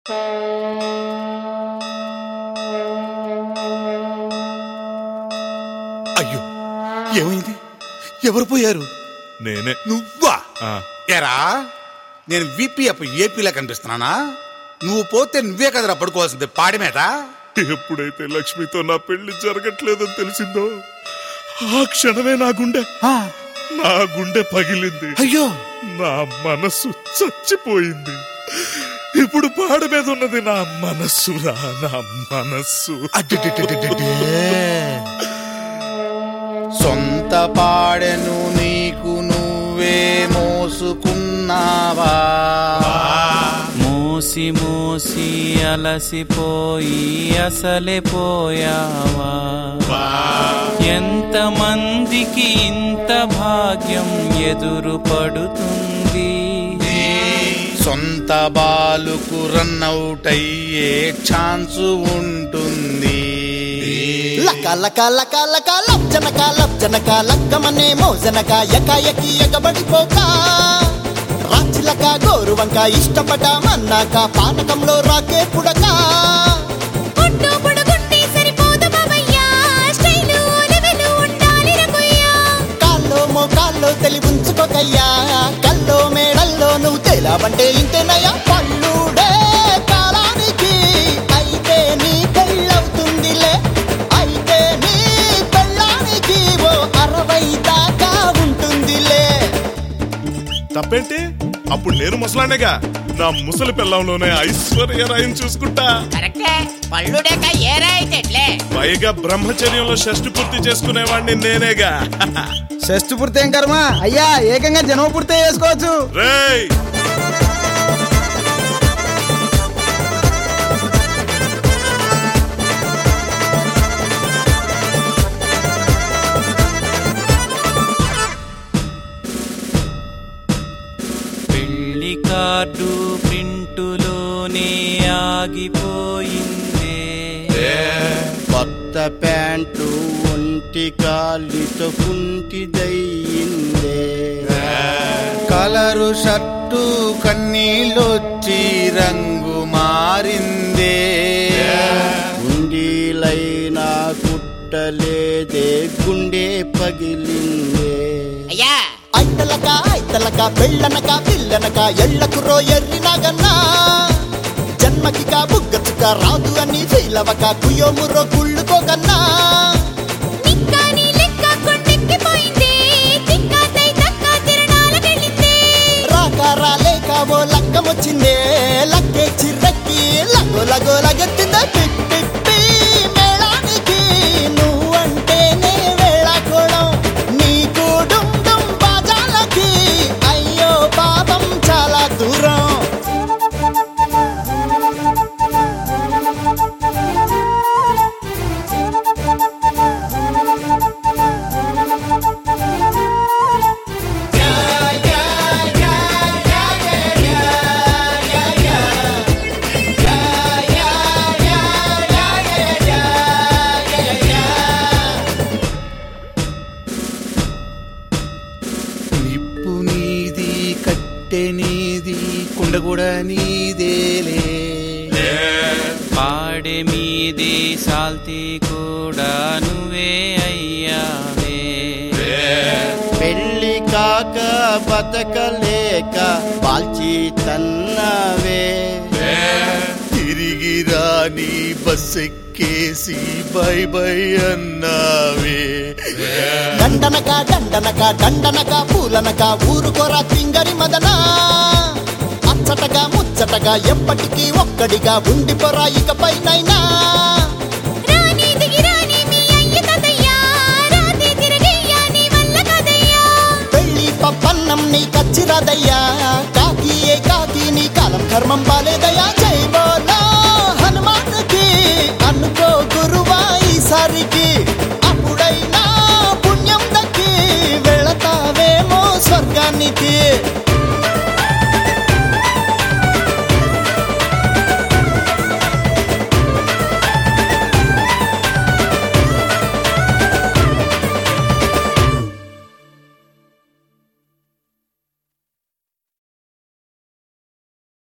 అయ్యో ఏమైంది ఎవరు పోయారు నేనే నువ్వా ఆ, ఎరా నేను విపిఎఫ్ ఏపీలో కనిపిస్తున్నానా నువ్వు పోతే నువ్వే కదరా పడుకోవాల్సింది పాడిమేట ఎప్పుడైతే లక్ష్మితో నా పెళ్లి జరగట్లేదని తెలిసిందో ఆ క్షణమే నా గుండె నా గుండె పగిలింది అయ్యో నా మనస్సు చచ్చిపోయింది ఇప్పుడు పాడ మీద ఉన్నది నా మనస్సు రా నా మనస్సు అడ్డెడెడెడెడెడే. సొంత పాడెను నీకు నువ్వే మోసుకున్నావా మోసి మోసి అలసిపోయి అసలే పోయావా ఎంత మందికి ఇంత భాగ్యం ఎదురు పడుతుంది సొంత బాలుకు రన్ అవుట్ అయ్యే ఛాన్స్ ఉంటుంది లక లక లక లక లబ్జనక లబ్జనక లక్కమనే మోజనక ఎకాయకి ఎగబడిపోక రాచిలక గోరువంక ఇష్టపడ్డామన్నాక పానకంలో రాకే పుడక ఒడ్డు పొడుగుంటే సరిపోదు బాబయ్యా స్టైలు లెవెలు ఉండాలి రఘుయ్యా కాల్లో మోకాల్లో తెలివుంచుకోకయ్యా కల్లో మేడల్లో నువ్వు తేలావంటే ఇంతేనయ్యా పళ్ళుడే కాలానికి అయితే నీ పెళ్ళవుతుందిలే అయితే నీ పెళ్ళానికి ఓ అరవై దాకా ఉంటుందిలే తప్పేంటి అప్పుడు నేను ముసలానేగా నా ముసలి పిల్లంలోనే ఐశ్వర్య రాయం చూసుకుంటా కరెక్టే పళ్ళుడేక ఏరా అయితే ఎట్లే పైగా బ్రహ్మచర్యంలో షష్టి పూర్తి చేసుకునేవాడిని నేనేగా షష్టి పూర్తి ఏం కర్మ అయ్యా ఏకంగా జన్మ పూర్తి చేసుకోవచ్చు రేయ్ పెళ్లి కార్డు ప్రింటులోనే ఆగిపోయిందే కొత్త ప్యాంటు ఒంటి కాలితో కుంటిదయ్యిందే కలరు షర్టు కన్నీళ్ళొచ్చి రంగు మారిందే గుండీలైనా కుట్టలేదే గుండె పగిలిందే అయ్యా ఐతలక ఐతలక పెళ్ళనక పిల్లనక ఎళ్ళకురో ఎర్రినగన్నా జన్మకిక బుగ్గచుక రాదు అని ఫీలవక కుయోమురో కుళ్ళుకోగన్నా నిక్కాని లెక్క కొండెక్కిపోయింది తిక్కాతై తక్క తిరణాలకెళ్ళింది రాక రాలేక ఓ లక్కమొచ్చిందే లక్కే చిర్రక్కి లగో లగో లగెత్తిందే పిప్ పిప్పి మేళానికి నువ్వంటేనే వేళాకోళం నీకు డుమ్ డుమ్ బాజాలకి అయ్యో పాపం చాలా దూరం నిప్పు నీది కట్టె నీది కుండ కూడా నీదేలే పాడె మీది సాల్తీ కూడా నువ్వే అయ్యావే పెళ్లి కాక బతకలేక పాల్చి తన్నవే తిరిగి రాని బస్ ఎక్కేసి బై బై అన్నావే దండనక దండనక దండనక పూలనక ఊరుకోరా తింగరి మదనా అచ్చటగా ముచ్చటగా ఎప్పటికీ ఒక్కడిగా ఉండిపోరా ఇకపైనైనా రాని దిగి రాని మీ అయ్య తాతయ్యా రాతే తిరగయ్యా నీ వల్ల కాదయ్యా పెళ్లి పప్పన్నం నీ కచ్చిరాదయ్యా కాకి ఏ కాకి నీ కాలం కర్మం బాలేదయ్యా జై బోలో హనుమాన్కి అనుకో గురువా ఈసారికి అప్పుడైనా పుణ్యం దక్కి వెళతావేమో స్వర్గానికి